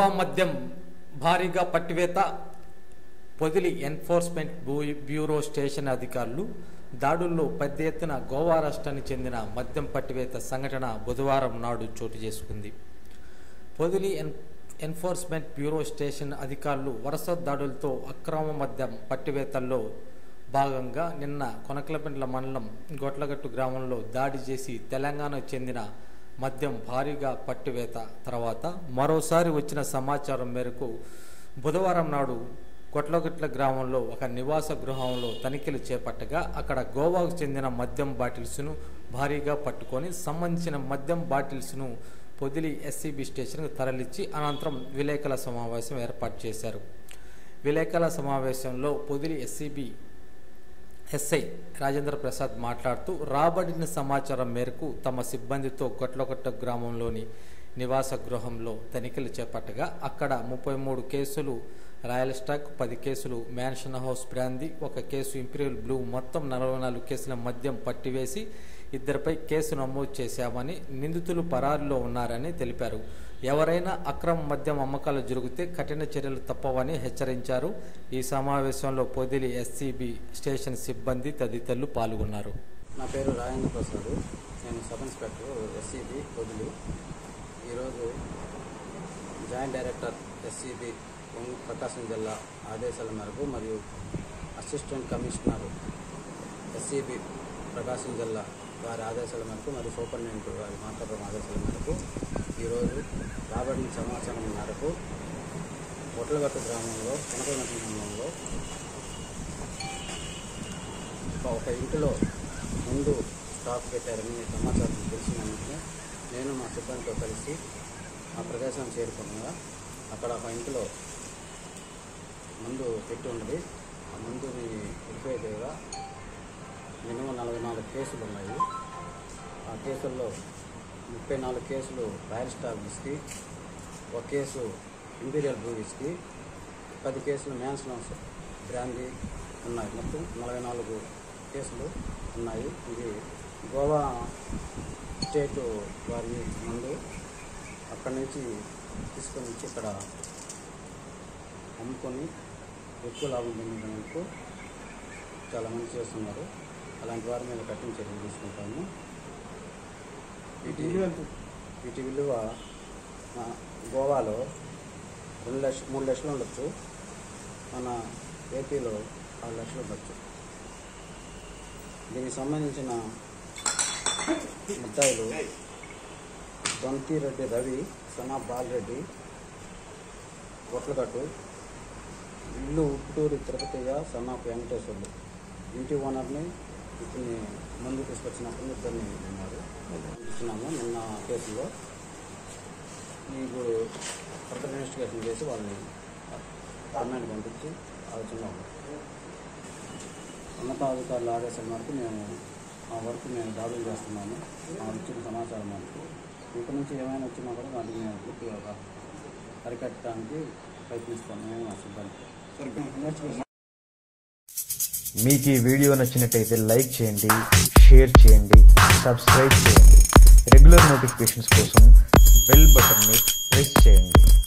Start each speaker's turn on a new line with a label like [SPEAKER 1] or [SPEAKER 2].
[SPEAKER 1] గోవా మద్యం భారీగా పట్టివేత పొదిలి ఎన్ఫోర్స్మెంట్ బ్యూ- బ్యూరో స్టేషన్ అధికారులు దాడుల్లో పెద్ద ఎత్తున గోవా రాష్ట్రానికి చెందిన మద్యం పట్టివేత సంఘటన బుధవారం నాడు చోటు చేసుకుంది పొదిలి ఎన్ ఎన్ఫోర్స్మెంట్ బ్యూరో స్టేషన్ అధికారులు వరుస దాడులతో అక్రమ మద్యం పట్టివేతల్లో భాగంగా నిన్న కొనకలపెండ్ల మండలం గొట్లగట్టు గ్రామంలో దాడి చేసి తెలంగాణకు చెందిన మద్యం భారీగా పట్టివేత తర్వాత మరోసారి వచ్చిన సమాచారం మేరకు బుధవారం నాడు కొట్లగట్ల గ్రామంలో ఒక నివాస గృహంలో తనిఖీలు చేపట్టగా అక్కడ గోవాకు చెందిన మద్యం బాటిల్స్ను భారీగా పట్టుకొని సంబంధించిన మద్యం బాటిల్స్ను పొదిలి ఎస్సీబీ స్టేషన్కు తరలించి అనంతరం విలేకరుల సమావేశం ఏర్పాటు చేశారు విలేకరుల సమావేశంలో పొదిలి ఎస్సీబీ ఎస్ఐ రాజేంద్ర ప్రసాద్ మాట్లాడుతూ రాబడిన సమాచారం మేరకు తమ సిబ్బందితో గొట్లగొట్ట గ్రామంలోని నివాస గృహంలో తనిఖీలు చేపట్టగా అక్కడ ముప్పై మూడు కేసులు రాయల్ స్టాక్ పది కేసులు మ్యాన్షన్ హౌస్ బ్రాందీ ఒక కేసు ఇంపీరియల్ బ్లూ మొత్తం నలభై నాలుగు కేసుల మద్యం పట్టివేసి ఇద్దరిపై కేసు నమోదు చేశామని నిందితులు పరారులో ఉన్నారని తెలిపారు ఎవరైనా అక్రమ మద్యం అమ్మకాలు జరిగితే కఠిన చర్యలు తప్పవని హెచ్చరించారు ఈ సమావేశంలో పొదిలి ఎస్సీబీ స్టేషన్ సిబ్బంది తదితరులు పాల్గొన్నారు
[SPEAKER 2] నా పేరు రాజేంద్ర ప్రసాద్ నేను సబ్ ఇన్స్పెక్టర్ ఎస్సీబీ పొదులు ఈరోజు జాయింట్ డైరెక్టర్ ఎస్సీబీ ప్రకాశం జిల్లా ఆదేశాల మేరకు మరియు అసిస్టెంట్ కమిషనర్ ఎస్సీబీ ప్రకాశం జిల్లా వారి ఆదేశాల మేరకు మరియు సూపరింటెండెంట్ వారి మాట్లాడడం ఆదేశాల మేరకు ఈరోజు రాబడిన సమాచారం మేరకు పొట్లగట్టు గ్రామంలో కొనకగట్టు మండలంలో ఒక- ఒక ఇంటిలో ముందు స్టాక్ పెట్టారని సమాచారం తెలిసిన వెంటనే నేను మా సిబ్బందితో కలిసి ఆ ప్రదేశం చేరుకున్నాగా అక్కడ ఒక ఇంటిలో ముందు పెట్టి ఉన్నది ఆ ముందుని వెళ్ళిపోయేదిగా మినిమం నలభై నాలుగు కేసులు ఉన్నాయి ఆ కేసుల్లో ముప్పై నాలుగు కేసులు రాయల్ స్టార్ విస్కీ ఒక కేసు ఇంపీరియల్ బ్లూ విస్కీ పది కేసులు మ్యాన్స్నౌస్ బ్రాందీ ఉన్నాయి మొత్తం నలభై నాలుగు కేసులు ఉన్నాయి ఇది గోవా స్టేట్ వారి ముందు అక్కడి నుంచి తీసుకొని వచ్చి ఇక్కడ అమ్ముకొని ఎక్కువ లాభం పొందడానికి చాలా మంది చేస్తున్నారు అలాంటి వారి మీద కఠిన చర్యలు తీసుకుంటాము వీటి వీటి విలువ ఆ, గోవాలో రెండు లక్ష మూడు లక్షలు ఉండొచ్చు మన ఏపీలో ఆరు లక్షలు ఉండొచ్చు దీనికి సంబంధించిన ముద్దాయిలు రెడ్డి రవి సనా బాలరెడ్డి కొట్లకట్టు ఇల్లు ఉప్పుటూరి తిరుపతిగా సన్నాపు వెంకటేశ్వర్లు ఇంటి ఓనర్ని ఇతన్ని ముందు తీసుకొచ్చినప్పుడు ఇద్దరిని ఉన్నారు ఇచ్చినాము నిన్న కేసులో ఇప్పుడు ఫర్దర్ ఇన్వెస్టిగేషన్ చేసి వాళ్ళని రిమాండ్ పంపించి ఆలోచనలో ఉన్నాం ఉన్నతాధికారుల ఆదేశం మేరకు మేము ఆ వర్క్ మేము దాడులు చేస్తున్నాము ఆ వచ్చిన సమాచారం మేరకు ఇక్కడి నుంచి ఏమైనా వచ్చినా కూడా వాటిని మేము పూర్తిగా అరికట్టడానికి ప్రయత్నిస్తాము మేము మా సిబ్బంది ఇన్వెస్టిగేషన్
[SPEAKER 3] మీకు ఈ వీడియో నచ్చినట్టయితే లైక్ చేయండి షేర్ చేయండి సబ్స్క్రైబ్ చేయండి రెగ్యులర్ నోటిఫికేషన్స్ కోసం బెల్ బటన్ని ప్రెస్ చేయండి